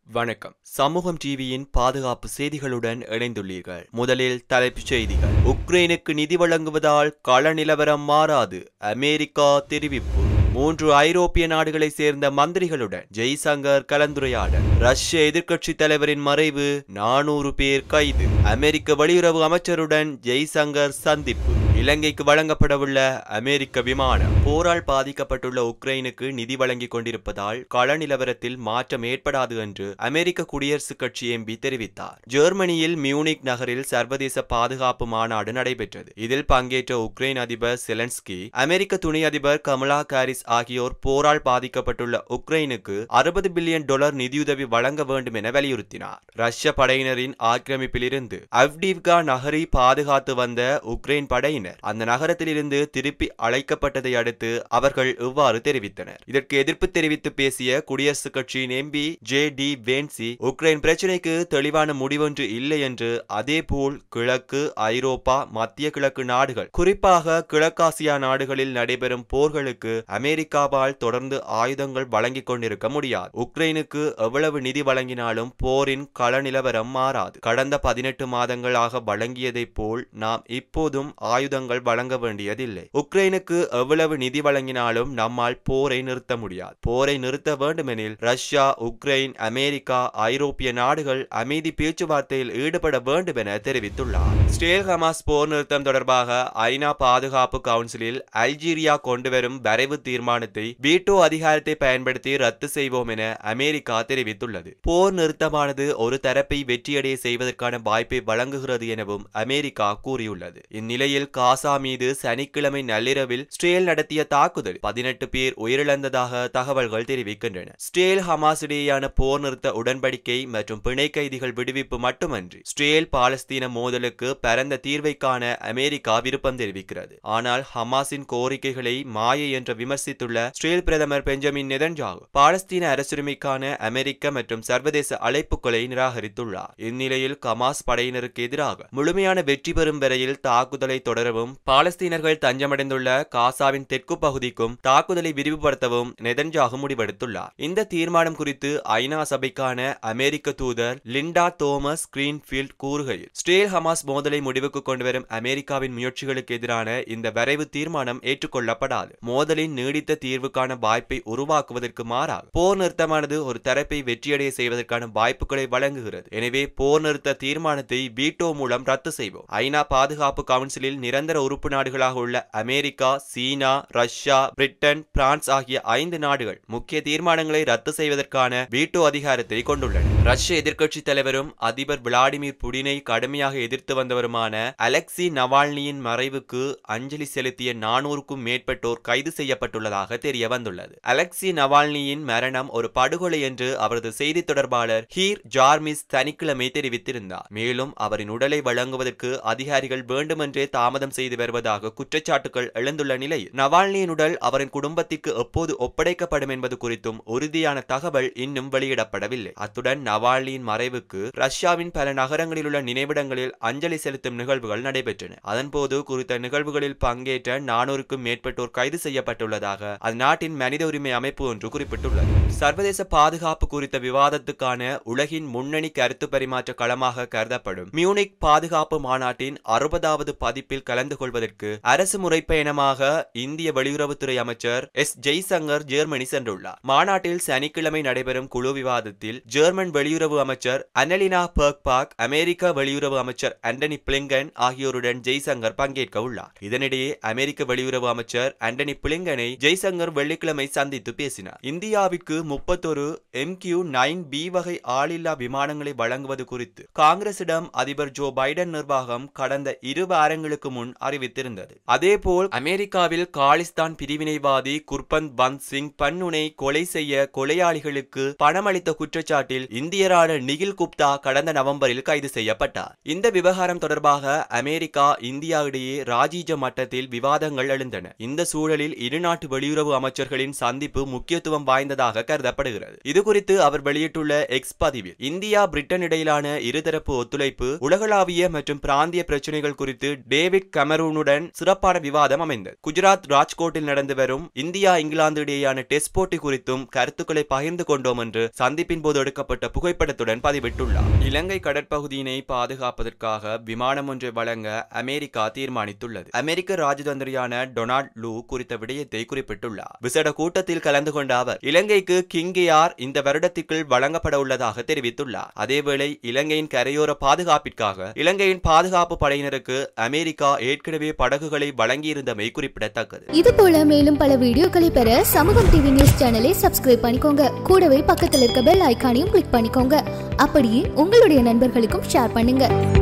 வணக்கம் சமூகம் டிவியின் பாதுகாப்பு செய்திகளுடன் இணைந்துள்ளீர்கள் முதலில் தலைப்புச் செய்திகள் உக்ரைனுக்கு நிதி வழங்குவதால் கள நிலவரம் மாறாது அமெரிக்கா தெரிவிப்பு மூன்று ஐரோப்பிய நாடுகளை சேர்ந்த மந்திரிகளுடன் ஜெய்சங்கர் கலந்துரையாடல் ரஷ்ய எதிர்க்கட்சி தலைவரின் மறைவு நானூறு பேர் கைது அமெரிக்க வெளியுறவு அமைச்சருடன் ஜெய்சங்கர் சந்திப்பு இலங்கைக்கு வழங்கப்படவுள்ள அமெரிக்க விமானம் போரால் பாதிக்கப்பட்டுள்ள உக்ரைனுக்கு நிதி வழங்கிக் கொண்டிருப்பதால் கள நிலவரத்தில் மாற்றம் ஏற்படாது என்று அமெரிக்க குடியரசுக் கட்சி எம்பி தெரிவித்தார் ஜெர்மனியில் மியூனிக் நகரில் சர்வதேச பாதுகாப்பு மாநாடு நடைபெற்றது இதில் பங்கேற்ற உக்ரைன் அதிபர் செலன்ஸ்கி அமெரிக்க துணை அதிபர் கமலா காரிஸ் ஆகியோர் போரால் பாதிக்கப்பட்டுள்ள உக்ரைனுக்கு அறுபது பில்லியன் டாலர் நிதியுதவி வழங்க வேண்டும் என வலியுறுத்தினார் ரஷ்ய படையினரின் ஆக்கிரமிப்பிலிருந்து அவ்டிவ்கா நகரை பாதுகாத்து வந்த உக்ரைன் படையினர் அந்த நகரத்திலிருந்து திருப்பி அழைக்கப்பட்டதை அடுத்து அவர்கள் இவ்வாறு தெரிவித்தனர் இதற்கு எதிர்ப்பு தெரிவித்து பேசிய குடியரசுக் கட்சியின் MP J D Vance Ukraine பிரச்சினைக்கு தெளிவான முடிவொன்று இல்லை என்று அதேபோல் கிழக்கு ஐரோப்பா மத்திய கிழக்கு நாடுகள் குறிப்பாக கிழக்காசியா நாடுகளில் நடைபெறும் போர்களுக்கு அமெரிக்காவால் தொடர்ந்து ஆயுதங்கள் வழங்கிக் கொண்டிருக்க முடியாது உக்ரைனுக்கு எவ்வளவு நிதி வழங்கினாலும் போரின் கள நிலவரம் மாறாது கடந்த பதினெட்டு மாதங்களாக வழங்கியதைப் போல் நாம் இப்போதும் ஆயுதங்கள் வழங்க வேண்டியதில்லை உக்ரைனுக்கு எவ்வளவு நிதி வழங்கினாலும் நம்மால் போரை நிறுத்த முடியாது போரை நிறுத்த வேண்டுமெனில் ரஷ்யா உக்ரைன் அமெரிக்கா ஐரோப்பிய நாடுகள் அமைதி பேச்சுவார்த்தையில் ஈடுபட வேண்டும் என தெரிவித்துள்ளார் ஸ்டேல் ஹமாஸ் போர் நிறுத்தம் தொடர்பாக ஐநா பாதுகாப்பு கவுன்சிலில் அல்ஜீரியா கொண்டுவரும் வரைவு தீர்மானத்தை வீட்டோ அதிகாரத்தை பயன்படுத்தி ரத்து செய்வோம் என அமெரிக்கா தெரிவித்துள்ளது போர் நிறுத்தமானது ஒரு தரப்பை வெற்றியடைய செய்வதற்கான வாய்ப்பை வழங்குகிறது எனவும் அமெரிக்கா கூறியுள்ளது இந்நிலையில் காசா மீது சனிக்கிழமை நள்ளிரவில் ஸ்டேல் நடத்திய தாக்குதல் பதினெட்டு பேர் உயிரிழந்ததாக தகவல்கள் தெரிவிக்கின்றன ஸ்டேல் ஹமாஸ் இடையேயான போர் நிறுத்த உடன்படிக்கை மற்றும் பிணை கைதிகள் விடுவிப்பு மட்டுமன்றி ஸ்டேல் பாலஸ்தீன மோதலுக்கு பரந்த தீர்வை காண அமெரிக்கா விருப்பம் தெரிவிக்கிறது ஆனால் ஹமாஸின் கோரிக்கைகளை மாயை என்று விமர்சித்துள்ள ஸ்ரேல் பிரதமர் பெஞ்சமின் நெதன்ஜாகு பாலஸ்தீன அரசுரிமைக்கான அமெரிக்க மற்றும் சர்வதேச அழைப்புகளை நிராகரித்துள்ளார் இந்நிலையில் கமாஸ் படையினருக்கு எதிராக முழுமையான வெற்றி பெறும் வரையில் தாக்குதலை தொடரவும் பாலஸ்தீனர்கள் தஞ்சமடைந்துள்ள காசாவின் தெற்கு பகுதிக்கும் தாக்குதலை விரிவுபடுத்தவும் நெதன்ஜாகு முடிவெடுத்துள்ளார் இந்த தீர்மானம் குறித்து ஐநா சபைக்கான அமெரிக்க தூதர் லிண்டா தோமஸ் கிரீன்ஃபீல்ட் கூறுகையில் ஸ்டேல் ஹமாஸ் மோதலை முடிவுக்கு கொண்டுவரும் அமெரிக்காவின் முயற்சிகளுக்கு எதிரான இந்த வரைவு தீர்மானம் ஏற்றுக்கொள்ளப்படாது மோதலின் நீடித்த தீர்வுக்கான வாய்ப்பை உருவாக்குவதற்கு மாறாக போர் நிறுத்தமானது ஒரு தரப்பை வெற்றியடைய செய்வதற்கான வாய்ப்புகளை வழங்குகிறது எனவே போர் நிறுத்த தீர்மானத்தை வீட்டோ மூலம் ரத்து செய்வோம் ஐநா பாதுகாப்பு கவுன்சிலில் நிரந்தர உறுப்பு நாடுகளாக உள்ள America China Russia Britain France ஆகிய ஐந்து நாடுகள் முக்கிய தீர்மானங்களை ரத்து செய்வதற்கான வீட்டோ அதிகாரத்தை கொண்டுள்ளன ரஷ்ய எதிர்க்கட்சி தலைவரும் அதிபர் விளாடிமிர் புடினை கடுமையாக எதிர்த்து வந்தவருமான அலெக்சி நவால்னியின் மறைவுக்கு அஞ்சலி செலுத்திய நானூறுக்கும் மேற்பட்டோர் கைது செய்யப்பட்டுள்ளதாக தெரிய வந்துள்ளது அலெக்சி நவால்னியின் மரணம் ஒரு படுகொலை என்று அவரது செய்தி தொடர்பாளர் ஹீர் ஜார்மிஸ் சனிக்கிழமை தெரிவித்திருந்தார் மேலும் அவரின் உடலை வழங்குவதற்கு அதிகாரிகள் வேண்டுமென்றே தாமதம் செய்து வருவதாக குற்றச்சாட்டுகள் எழுந்துள்ள நிலையில் நவால்னியின் உடல் அவரின் குடும்பத்திற்கு எப்போது ஒப்படைக்கப்படும் என்பது குறித்தும் உறுதியான தகவல் இன்னும் வெளியிடப்படவில்லை அத்துடன் நவால்னியின் மறைவுக்கு ரஷ்யாவின் பல நகரங்களில் உள்ள நினைவிடங்களில் அஞ்சலி செலுத்தும் நிகழ்வுகள் நடைபெற்றன அதன்போது குறித்த நிகழ்வுகளில் பங்கேற்ற நானூறுக்கும் மேற்பட்டோர் கைது செய்யப்பட்டுள்ளதாக அந்நாட்டின் மனித உரிமை அமைப்பு ஒன்று குறிப்பிட்டுள்ளது சர்வதேச பாதுகாப்பு குறித்த விவாதத்துக்கான உலகின் முன்னணி கருத்து பரிமாற்ற களமாக கருதப்படும் மியூனிக் பாதுகாப்பு மாநாட்டின் அறுபதாவது பதிப்பில் கலந்து கொள்வதற்கு அரசு முறைப்பயணமாக இந்திய வெளியுறவுத்துறை அமைச்சர் எஸ் ஜெய்சங்கர் ஜெர்மனி சென்றுள்ளார் மாநாட்டில் சனிக்கிழமை நடைபெறும் குழு விவாதத்தில் ஜெர்மன் வெளியுறவு அமைச்சர் அனலினா பர்க்பாக் அமெரிக்க வெளியுறவு அமைச்சர் ஆண்டனி பிளிங்கன் ஆகியோருடன் ஜெய்சங்கர் பங்கேற்க உள்ளார் இதனிடையே அமெரிக்க வெளியுறவு அமைச்சர் ஆண்டனி பிளிங்கனை ஜெய்சங்கர் வெள்ளிக்கிழமை சந்தித்து பேசினார் இந்தியாவிற்கு முப்பத்தொரு எம்கியூ நைன் பி வகை ஆளில்லா விமானங்களை வழங்குவது குறித்து காங்கிரசிடம் அதிபர் ஜோ பைடன் நிர்வாகம் கடந்த இரு வாரங்களுக்கு முன் அறிவித்திருந்தது அதேபோல் அமெரிக்காவில் காலிஸ்தான் பிரிவினைவாதி குர்பந்த் பந்த் சிங் பன்னுனை கொலை செய்ய கொலையாளிகளுக்கு பணமளித்த குற்றச்சாட்டில் இந்தியரான நிகில் குப்தா கடந்த நவம்பரில் கைது செய்யப்பட்டார் இந்த விவகாரம் தொடர்பாக அமெரிக்கா இந்தியா இடையே ராஜீஜ மட்டத்தில் விவாதங்கள் எழுந்தன இந்த சூழலில் இருநாட்டு வெளியுறவு அமைச்சர்களின் சந்திப்பு முக்கியத்துவம் வாய்ந்ததாக கருதப்படுகிறது இது குறித்து அவர் வெளியிட்டுள்ள எக்ஸ் பதிவில் இந்தியா பிரிட்டன் இடையிலான இருதரப்பு ஒத்துழைப்பு உலகளாவிய மற்றும் பிராந்திய பிரச்சனைகள் குறித்து டேவிட் கமரூனுடன் சிறப்பான விவாதம் அமைந்தது குஜராத் ராஜ்கோட்டில் நடந்து வரும் இந்தியா இங்கிலாந்து இடையேயான டெஸ்ட் போட்டி குறித்தும் கருத்துக்களை பகிர்ந்து கொண்டோம் என்று சந்திப்பின் போது எடுக்கப்பட்ட புகைப்படத்துடன் பதிவிட்டுள்ளார் இலங்கை கடற்பகுதியினை பாதுகாப்பதற்காக விமானம் ஒன்றை வழங்க அமெரிக்கா தீர்மானித்துள்ளது அமெரிக்க ராஜதந்திரியான டொனால்ட் லூ குறித்த விடயத்தை குறிப்பிட்டுள்ளார் விசேட கூட்டத்தில் கலந்து கொண்ட அவர் இலங்கைக்கு கிங்கேயார் இந்த வருடத்திற்குள் வழங்கப்பட உள்ளதாக தெரிவித்துள்ளார் அதேவேளை இலங்கையின் கரையோர பாதுகாப்பிற்காக இலங்கையின் பாதுகாப்பு படையினருக்கு அமெரிக்கா ஏற்கனவே படகுகளை வழங்கியிருந்தமை குறிப்பிடத்தக்கது இது போல மேலும் பல வீடியோக்களை பெற சமூகம் டிவி நியூஸ் சேனலை சப்ஸ்கிரைப் பண்ணிக்கோங்க கூடவே பக்கத்தில் இருக்க பெல் ஐகானையும் கிளிக் பண்ணிக்கோங்க அப்படியே உங்களுடைய நண்பர்களுக்கும் ஷேர் பண்ணுங்க